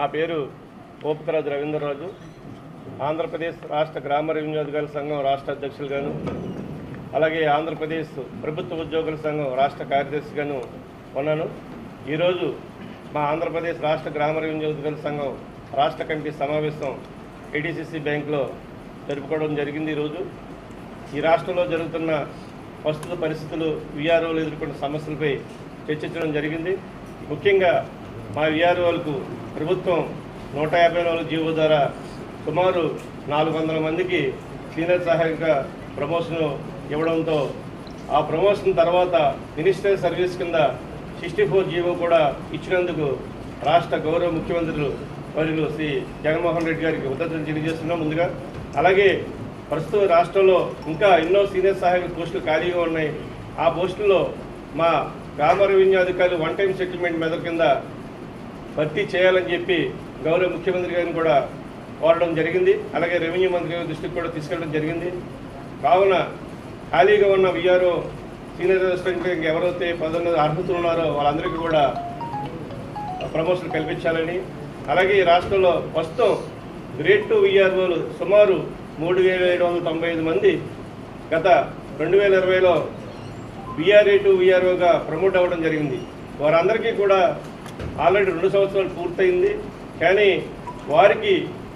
పేరు ఓపికరాజు రవీంద్రరాజు ఆంధ్రప్రదేశ్ రాష్ట్ర గ్రామ రెవెన్యూ అధికారుల సంఘం రాష్ట్ర అధ్యక్షులుగాను అలాగే ఆంధ్రప్రదేశ్ ప్రభుత్వ ఉద్యోగుల సంఘం రాష్ట్ర కార్యదర్శిగాను ఉన్నాను ఈరోజు మా ఆంధ్రప్రదేశ్ రాష్ట్ర గ్రామ రెవెన్యూ అధికారుల సంఘం రాష్ట్ర కమిటీ సమావేశం ఏడీసీసీ బ్యాంకులో జరుపుకోవడం జరిగింది ఈరోజు ఈ రాష్ట్రంలో జరుగుతున్న ప్రస్తుత పరిస్థితులు విఆర్ఓలు ఎదుర్కొన్న సమస్యలపై చర్చించడం జరిగింది ముఖ్యంగా మా విఆర్ఓలకు ప్రభుత్వం నూట యాభై నాలుగు జీవో ద్వారా సుమారు నాలుగు వందల మందికి సీనియర్ సహాయక ప్రమోషన్ ఇవ్వడంతో ఆ ప్రమోషన్ తర్వాత మినిస్టర్ సర్వీస్ కింద సిక్స్టీ ఫోర్ జీవో కూడా ఇచ్చినందుకు రాష్ట్ర గౌరవ ముఖ్యమంత్రులు వర్యులు శ్రీ జగన్మోహన్ రెడ్డి గారికి కృతజ్ఞతలు తెలియజేస్తున్నాం ముందుగా అలాగే ప్రస్తుతం రాష్ట్రంలో ఇంకా ఎన్నో సీనియర్ సహాయక పోస్టులు ఖాళీగా ఉన్నాయి ఆ పోస్టుల్లో మా గ్రామ రెవెన్యూ అధికారులు వన్ టైం సెటిల్మెంట్ మెథడ్ కింద భర్తీ చేయాలని చెప్పి గౌరవ ముఖ్యమంత్రి గారిని కూడా కోరడం జరిగింది అలాగే రెవెన్యూ మంత్రి గారి దృష్టికి కూడా తీసుకెళ్ళడం జరిగింది కావున ఖాళీగా ఉన్న విఆర్ఓ సీనియర్ అసిస్టెంట్ ఎవరైతే పదోన్నత అర్హతలు ఉన్నారో వాళ్ళందరికీ కూడా ప్రమోషన్ కల్పించాలని అలాగే ఈ రాష్ట్రంలో ప్రస్తుతం గ్రేడ్ టూ విఆర్ఓలు సుమారు మూడు వేల ఏడు వందల తొంభై ఐదు మంది గత రెండు వేల ఇరవైలో విఆర్ఏ టు విఆర్ఓగా ప్రమోట్ అవ్వడం జరిగింది వారందరికీ కూడా ఆల్రెడీ రెండు సంవత్సరాలు పూర్తయింది కానీ వారికి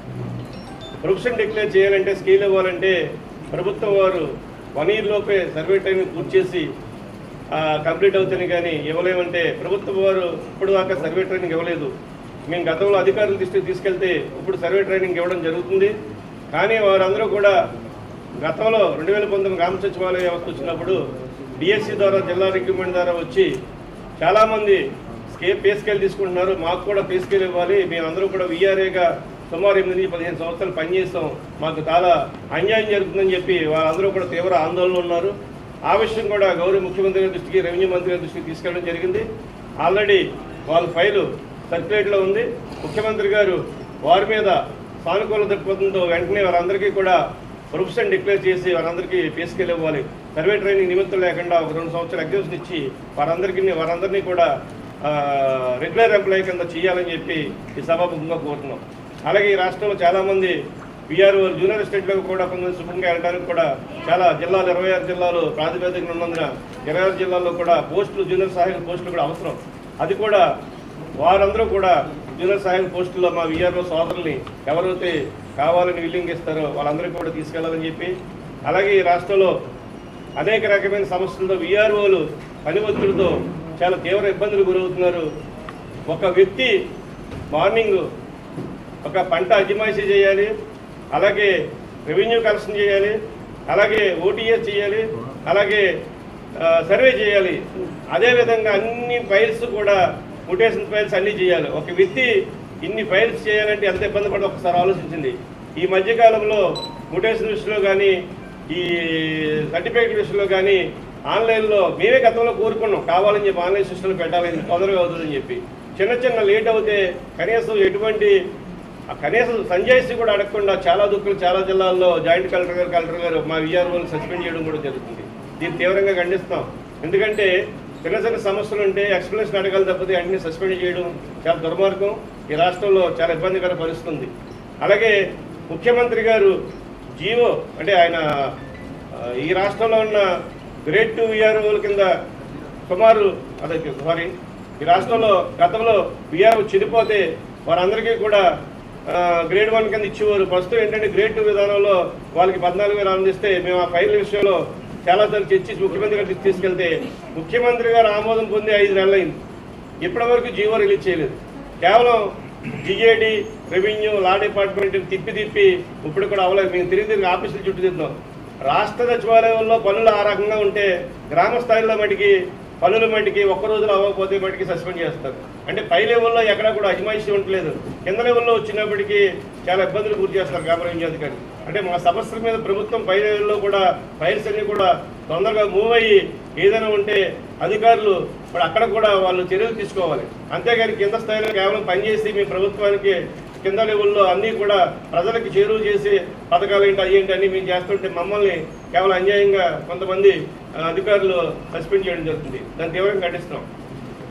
ప్రొఫెషన్ డిక్లేర్ చేయాలంటే స్కేల్ ఇవ్వాలంటే ప్రభుత్వం వారు వన్ ఇయర్ లోపే సర్వే ట్రైనింగ్ పూర్తి చేసి ఆ, కంప్లీట్ అవుతుంది కానీ ఇవ్వలేమంటే ప్రభుత్వం వారు ఇప్పుడు దాకా సర్వే ట్రైనింగ్ ఇవ్వలేదు మేము గతంలో అధికారుల దృష్టికి తీసుకెళ్తే ఇప్పుడు సర్వే ట్రైనింగ్ ఇవ్వడం జరుగుతుంది కానీ వారందరూ కూడా గతంలో రెండు వేల పంతొమ్మిది గ్రామ సచివాలయ వ్యవస్థ వచ్చినప్పుడు డిఎస్సి ద్వారా జిల్లా రిక్రూట్మెంట్ ద్వారా వచ్చి చాలామంది స్కే పే స్కేల్ తీసుకుంటున్నారు మాకు కూడా పే స్కేల్ ఇవ్వాలి మేమందరూ కూడా విఆర్ఏగా సుమారు ఎనిమిది నుంచి పదిహేను సంవత్సరాలు పనిచేస్తాం మాకు చాలా అన్యాయం జరుగుతుందని చెప్పి వాళ్ళందరూ కూడా తీవ్ర ఆందోళన ఉన్నారు ఆ విషయం కూడా గౌరవ ముఖ్యమంత్రి గారి దృష్టికి రెవెన్యూ మంత్రి గారి దృష్టికి తీసుకెళ్ళడం జరిగింది ఆల్రెడీ వాళ్ళ ఫైలు సర్క్యులేట్లో ఉంది ముఖ్యమంత్రి గారు వారి మీద సానుకూల దృక్పథంతో వెంటనే వారందరికీ కూడా ప్రొఫెషన్ డిక్లేర్ చేసి వారందరికీ పీసుకెళ్ళి ఇవ్వాలి సర్వే ట్రైనింగ్ నిమిత్తం లేకుండా ఒక రెండు సంవత్సరాలు ఎగ్జామ్స్ ఇచ్చి వారందరికీ వారందరినీ కూడా రెగ్యులర్ ఎంప్లాయీ కింద చేయాలని చెప్పి ఈ సభాముఖంగా కోరుతున్నాం అలాగే ఈ రాష్ట్రంలో చాలామంది బీఆర్ఓ జూనియర్ స్టేట్లో కూడా కొంతమంది సుఖంగా వెళ్ళడానికి కూడా చాలా జిల్లాలు ఇరవై ఆరు జిల్లాలు ప్రాతిపదికన ఉన్నందున ఇరవై ఆరు జిల్లాల్లో కూడా పోస్టులు జూనియర్ సహాయక పోస్టులు కూడా అవసరం అది కూడా వారందరూ కూడా జూనియర్ సహాయక పోస్టుల్లో మా విఆర్ఓ సోదరుల్ని ఎవరైతే కావాలని విల్లింగ్ ఇస్తారో వాళ్ళందరికీ కూడా తీసుకెళ్లాలని చెప్పి అలాగే ఈ రాష్ట్రంలో అనేక రకమైన సమస్యలతో విఆర్ఓలు పని ఒత్తిడితో చాలా తీవ్ర ఇబ్బందులు గురవుతున్నారు ఒక వ్యక్తి మార్నింగ్ ఒక పంట అజమాయిషీ చేయాలి అలాగే రెవెన్యూ కలెక్షన్ చేయాలి అలాగే ఓటీఎస్ చేయాలి అలాగే ఆ, సర్వే చేయాలి అదేవిధంగా అన్ని ఫైల్స్ కూడా ముటేషన్ ఫైల్స్ అన్నీ చేయాలి ఒక వ్యక్తి ఇన్ని ఫైల్స్ చేయాలంటే ఎంత ఇబ్బంది పడి ఒకసారి ఆలోచించింది ఈ మధ్యకాలంలో ముటేషన్ విషయంలో కానీ ఈ సర్టిఫికేట్ విషయంలో కానీ ఆన్లైన్లో మేమే గతంలో కోరుకున్నాం కావాలని చెప్పి ఆన్లైన్ సిస్టంలో పెట్టాలని తొందరగా అవుతుందని చెప్పి చిన్న చిన్న లేట్ అవుతే కనీసం ఎటువంటి ఆ కనీసం సంజయ్సి కూడా అడగకుండా చాలా దుఃఖాలు చాలా జిల్లాల్లో జాయింట్ కలెక్టర్ గారు కలెక్టర్ గారు మా విఆర్ఓని సస్పెండ్ చేయడం కూడా జరుగుతుంది దీన్ని తీవ్రంగా ఖండిస్తాం ఎందుకంటే చిన్న చిన్న సమస్యలు ఉంటే ఎక్స్ప్లెనేషన్ అడగాలి తప్పితే అన్ని సస్పెండ్ చేయడం చాలా దుర్మార్గం ఈ రాష్ట్రంలో చాలా ఇబ్బందికర పరిస్థితుంది అలాగే ముఖ్యమంత్రి గారు జీవో అంటే ఆయన ఆ, ఈ రాష్ట్రంలో ఉన్న గ్రేడ్ టూ విఆర్ఓల కింద సుమారు అదే సారీ ఈ రాష్ట్రంలో గతంలో విఆర్ఓ చెడిపోతే వారందరికీ కూడా ఆ, గ్రేడ్ వన్ కింద ఇచ్చేవారు ప్రస్తుతం ఏంటంటే గ్రేడ్ టూ విధానంలో వాళ్ళకి పద్నాలుగు వేలు అందిస్తే మేము ఆ ఫైల్ విషయంలో చాలా సార్లు చర్చించి ముఖ్యమంత్రి గారికి తీసుకెళ్తే ముఖ్యమంత్రి గారు ఆమోదం పొంది ఐదు నెలలైంది ఇప్పటివరకు జీవో రిలీజ్ చేయలేదు కేవలం జిఏడి రెవెన్యూ లా డిపార్ట్మెంట్ తిప్పి తిప్పి ఇప్పుడు కూడా అవ్వలేదు మేము తిరిగి తిరిగి ఆఫీసులు చుట్టూ తిద్దాం రాష్ట్ర సచివాలయంలో పనులు ఆ రకంగా ఉంటే గ్రామ స్థాయిలో మటుకి పనుల మటుకి ఒక్క రోజులో అవ్వకపోతే మటుకి సస్పెండ్ చేస్తారు అంటే పై లెవెల్లో ఎక్కడ కూడా అజమాయిషీ ఉండలేదు కింద లెవెల్లో వచ్చినప్పటికీ చాలా ఇబ్బందులు గురి చేస్తారు గ్రామ రెవెన్యూ అధికారి అంటే మా సమస్యల మీద ప్రభుత్వం పై లెవెల్లో కూడా ఫైల్స్ అన్ని కూడా తొందరగా మూవ్ అయ్యి ఏదైనా ఉంటే అధికారులు ఇప్పుడు అక్కడ కూడా వాళ్ళు చర్యలు తీసుకోవాలి అంతేగాని కింద స్థాయిలో కేవలం పనిచేసి మీ ప్రభుత్వానికి కింద లెవెల్లో అన్నీ కూడా ప్రజలకు చేరువ చేసి పథకాలు ఏంటి అవి ఏంటి అన్నీ మేము చేస్తుంటే మమ్మల్ని కేవలం అన్యాయంగా కొంతమంది ఆ, అధికారులు సస్పెండ్ చేయడం జరుగుతుంది దాన్ని తీవ్రంగా ఖండిస్తున్నాం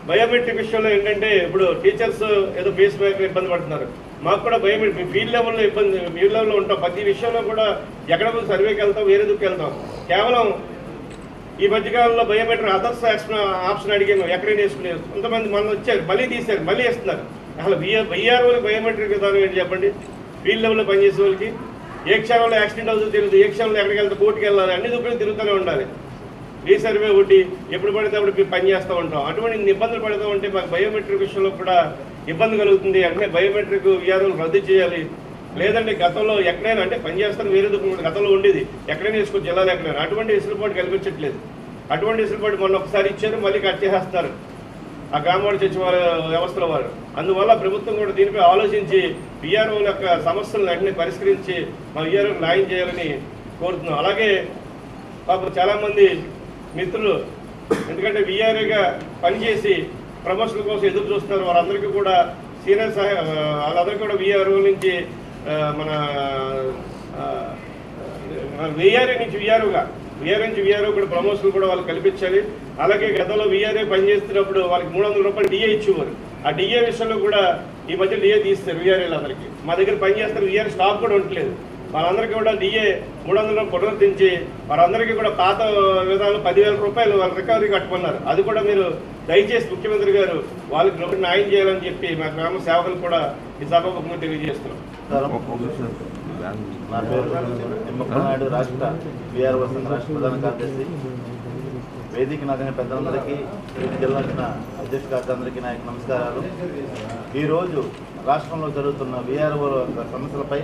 బయోమెట్రిక్ విషయంలో ఏంటంటే ఇప్పుడు టీచర్స్ ఏదో ఫేస్ బ్యాక్ ఇబ్బంది పడుతున్నారు మాకు కూడా బయోమెట్రిక్ ఫీల్డ్ లెవెల్లో ఇబ్బంది ఫీల్డ్ లెవెల్లో ఉంటాం ప్రతి విషయంలో కూడా ఎక్కడ ముందు సర్వేకి వెళ్తాం వేరే దుక్కి వెళ్తాం కేవలం ఈ మధ్యకాలంలో బయోమెట్రిక్ అదర్స్ ఆప్షన్ అడిగాను ఎక్కడైనా వేసుకునేది కొంతమంది మనం వచ్చారు మళ్ళీ తీశారు మళ్ళీ వేస్తున్నారు అసలు బిఆర్ బైఆర్ఓకి బయోమెట్రిక్ విధానం ఏంటి చెప్పండి ఫీల్డ్ లెవెల్లో పనిచేసే వాళ్ళకి ఏ క్షణంలో యాక్సిడెంట్ అవుతుందో తెలియదు ఏ క్షణంలో ఎక్కడికి వెళ్తే కోర్టుకి వెళ్ళాలి అన్ని దుక్కులు తిరుగుతూనే ఉండాలి రీసర్వే ఒకటి ఎప్పుడు పడితే అప్పుడు మేము పని చేస్తూ ఉంటాం అటువంటి ఇన్ని ఇబ్బందులు పడుతూ ఉంటే మాకు బయోమెట్రిక్ విషయంలో కూడా ఇబ్బంది కలుగుతుంది అంటే బయోమెట్రిక్ విఆర్ఓలు రద్దు చేయాలి లేదంటే గతంలో ఎక్కడైనా అంటే పని చేస్తాను వేరే దుఃఖం గతంలో ఉండేది ఎక్కడైనా వేసుకోవచ్చు జిల్లాలో ఎక్కడైనా అటువంటి వెసులుబాటు కల్పించట్లేదు అటువంటి వెసులుబాటు మొన్న ఒకసారి ఇచ్చారు మళ్ళీ కట్ చేసేస్తారు ఆ గ్రామవాడ సచివాలయ వ్యవస్థల వారు అందువల్ల ప్రభుత్వం కూడా దీనిపై ఆలోచించి విఆర్ఓల యొక్క సమస్యలను వెంటనే పరిష్కరించి మా విఆర్ఓ న్యాయం చేయాలని కోరుతున్నాం అలాగే పాపం చాలామంది మిత్రులు ఎందుకంటే విఆర్ఏగా పనిచేసి ప్రమోషన్ కోసం ఎదురు చూస్తున్నారు వారందరికీ కూడా సీనియర్ సహాయ వాళ్ళందరికీ కూడా విఆర్ఓ నుంచి ఆ, మన విఆర్ఏ నుంచి విఆర్ఓగా విఆర్ఏ నుంచి విఆర్ఓ కూడా ప్రమోషన్ కూడా వాళ్ళకి కల్పించాలి అలాగే గతంలో విఆర్ఏ పనిచేస్తున్నప్పుడు వాళ్ళకి మూడు వందల రూపాయలు డిఏ ఇచ్చేవారు ఆ డిఏ విషయంలో కూడా ఈ మధ్య డిఏ తీస్తారు విఆర్ఏలు అందరికీ మా దగ్గర పనిచేస్తారు విఆర్ స్టాక్ కూడా ఉండట్లేదు వాళ్ళందరికీ కూడా డిఏ మూడు వందల పునరుద్ధరించి వారందరికీ కూడా పాత విధానం పదివేల రూపాయలు వాళ్ళ రికవరీ కట్టుకున్నారు అది కూడా మీరు దయచేసి ముఖ్యమంత్రి గారు వాళ్ళకి డబ్బు న్యాయం చేయాలని చెప్పి మా గ్రామ సేవకులు కూడా ఈ సభకు తెలియజేస్తున్నాం నా పేరు తిమ్మప్పనాయుడు రాష్ట్ర బీఆర్ వసంత రాష్ట్ర ప్రధాన కార్యదర్శి వేదిక నాదైన పెద్దలందరికీ వివిధ జిల్లాల అధ్యక్ష కార్యదర్శులందరికీ నా యొక్క నమస్కారాలు ఈరోజు రాష్ట్రంలో జరుగుతున్న విఆర్ఓ యొక్క సమస్యలపై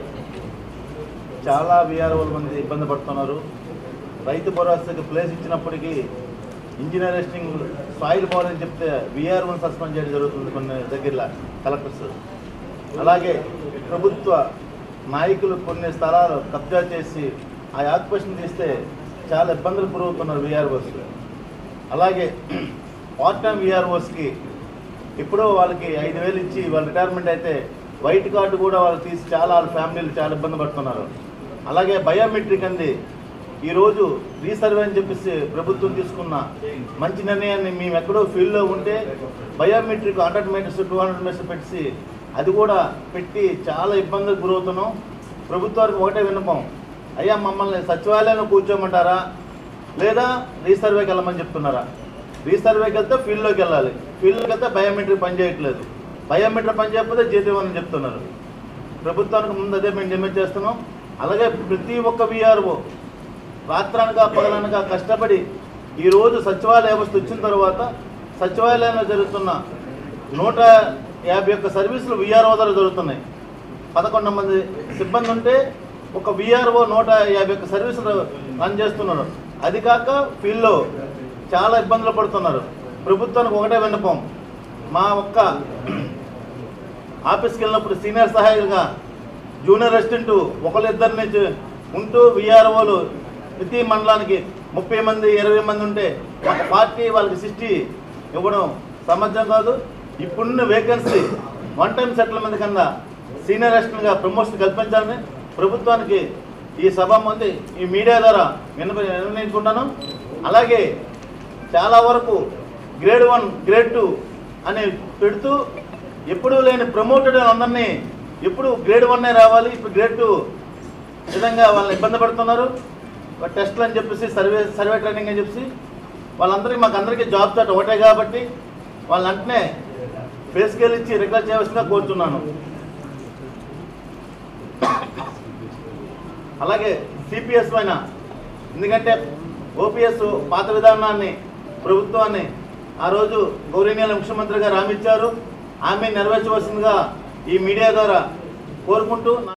చాలా విఆర్ఓల మంది ఇబ్బంది పడుతున్నారు రైతు భరోసాకి ప్లేస్ ఇచ్చినప్పటికీ ఇంజనీర్ ఎస్టింగ్ సాయిల్ పోవాలని చెప్తే విఆర్ఓని సస్పెండ్ చేయడం జరుగుతుంది కొన్ని దగ్గర కలెక్టర్స్ అలాగే ప్రభుత్వ నాయకులు కొన్ని స్థలాలు కబ్జా చేసి ఆ ఆక్యుపేషన్ తీస్తే చాలా ఇబ్బందులు గురవుతున్నారు విఆర్ఓస్ అలాగే పార్ట్ టైం విఆర్ఓస్కి ఇప్పుడు వాళ్ళకి ఐదు వేలు ఇచ్చి వాళ్ళ రిటైర్మెంట్ అయితే వైట్ కార్డు కూడా వాళ్ళు తీసి చాలా వాళ్ళ ఫ్యామిలీలు చాలా ఇబ్బంది పడుతున్నారు అలాగే బయోమెట్రిక్ అంది ఈరోజు రీసర్వే అని చెప్పేసి ప్రభుత్వం తీసుకున్న మంచి నిర్ణయాన్ని మేము ఎక్కడో ఫీల్డ్లో ఉంటే biometric hundred meters two hundred meters పెట్టి అది కూడా పెట్టి చాలా ఇబ్బందులకు గురవుతున్నాం ప్రభుత్వానికి ఒకటే విన్నపం అయ్యా మమ్మల్ని సచివాలయంలో కూర్చోమంటారా లేదా రీసర్వేకి వెళ్ళమని చెప్తున్నారా రీసర్వేకి వెళ్తే ఫీల్డ్లోకి వెళ్ళాలి ఫీల్డ్లోకి వెళ్తే బయోమెట్రిక్ పని చేయట్లేదు బయోమెట్రిక్ పని చేయకపోతే జీతం అని చెప్తున్నారు ప్రభుత్వానికి ముందు అదే మేము డిమాండ్ చేస్తున్నాం అలాగే ప్రతి ఒక్క విఆర్ఓ రాత్రనగా పగలనగా కష్టపడి ఈరోజు సచివాలయ వ్యవస్థ వచ్చిన తర్వాత సచివాలయంలో జరుగుతున్న నూట యాభై ఒక్క సర్వీసులు విఆర్ఓ ద్వారా జరుగుతున్నాయి పదకొండు మంది సిబ్బంది ఉంటే ఒక విఆర్ఓ నూట యాభై ఒక్క సర్వీసులు రన్ చేస్తున్నారు అది కాక ఫీల్డ్లో చాలా ఇబ్బందులు పడుతున్నారు ప్రభుత్వానికి ఒకటే విన్నపం మా ఒక్క ఆఫీస్కి వెళ్ళినప్పుడు సీనియర్ సహాయకులుగా జూనియర్ అసిస్టెంట్ ఒకళ్ళిద్దరిని చే- ఉంటూ విఆర్ఓలు ప్రతి మండలానికి ముప్పై మంది ఇరవై మంది ఉంటే ఒక పార్టీ వాళ్ళకి సిక్స్టీ ఇవ్వడం సమర్థం కాదు ఇప్పుడున్న వేకెన్సీ వన్ టైం సెటిల్మెంట్ కింద సీనియర్ అసిస్టెంట్గా ప్రమోషన్ కల్పించాలని ప్రభుత్వానికి ఈ సభ మంది ఈ మీడియా ద్వారా విన్న నిర్ణయించుకుంటాను అలాగే చాలా వరకు గ్రేడ్ వన్ గ్రేడ్ టూ అని పెడుతూ ఎప్పుడూ లేని ప్రమోటెడ్ అందరినీ ఎప్పుడు గ్రేడ్ వన్నే రావాలి ఇప్పుడు గ్రేడ్ టూ విధంగా వాళ్ళని ఇబ్బంది పడుతున్నారు ఒక టెస్ట్లు అని చెప్పేసి సర్వే సర్వే ట్రైనింగ్ అని చెప్పేసి వాళ్ళందరికీ మాకు అందరికీ జాబ్ చాట్ ఒకటే కాబట్టి వాళ్ళ వెంటనే పే స్కేల్ ఇచ్చి రికార్డ్ చేయవలసిందిగా కోరుతున్నాను అలాగే సిపిఎస్ పైన ఎందుకంటే ఓపీఎస్ పాత విధానాన్ని ప్రభుత్వాన్ని ఆ రోజు గౌరవనీయుల ముఖ్యమంత్రి గారు హామీ ఇచ్చారు ఆమె నెరవేర్చవలసిందిగా ఈ మీడియా ద్వారా కోరుకుంటూ